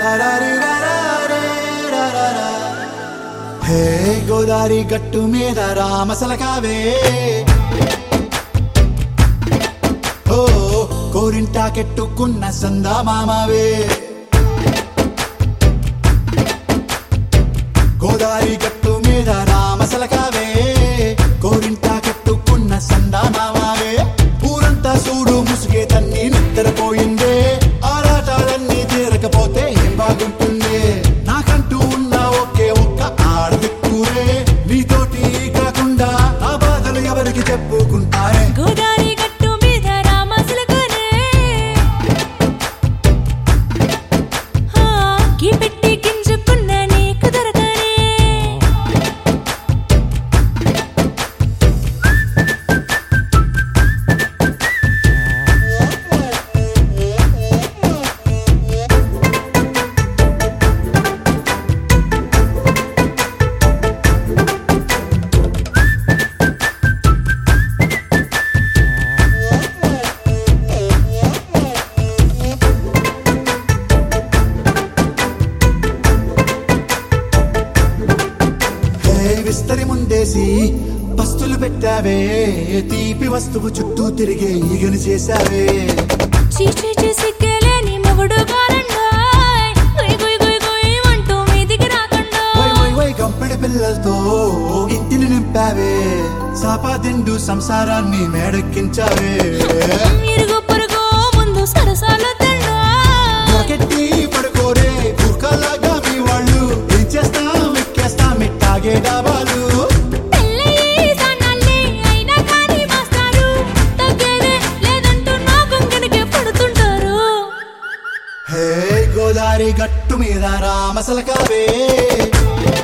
హే గోదారి గట్టు మీద రామసలకావే ఓ కోరింటాకెట్టుకున్న సందా మామావే గోదారి గట్టు మీద రామసలకావే కోరింటాకెట్టుకున్న సందా మామావే ఊరంతా చూడు ముసుగే తన్ని నిద్రపోయిందే ఆరాటాలన్నీ తీరకపోతే ఏం బాగుంటుంది నాకంటూ ఉన్న ఒకే ఒక్క ఆడదిక్కురే నీతోటి కాకుండా ఆ బాధలు ఎవరికి చెప్పుకుంటారే గోదారి గట్టు మీద రామసులకనే హా కీ పెట్టి గింజుకున్న నీకు దొరకనే హే విస్తరి ముందేసి పస్తులు పెట్టావే తీపి వస్తువు చుట్టూ తిరిగే ఈగను చేశావే చీచీ చేసి కేలేని మొగుడు గారండాయ్ గుయ్ గుయ్ గుయ్ గుయ్ అంటూ మీదికి రాకుండా వై వై వై గంపెడి పిల్లలతో ఇంటిని నింపావే సాపాదిండు సంసారాన్ని మేడెక్కించావే ఇరుగు పొరుగు ముందు సరసాలు తండా మొరకెట్టి పడుకోరే కుక్కలాగా మీ వాళ్ళు ఏం చేస్తాం ఎక్కేస్తాం ఎట్టాగే డాబాలు పెళ్ళయి సన్నాళ్ళే అయినా కానీ మాస్తారు తగ్గేదే లేదంటూ నా కొంగనికే పడుతుంటారు హే గోదారి గట్టు మీద రామసలకావే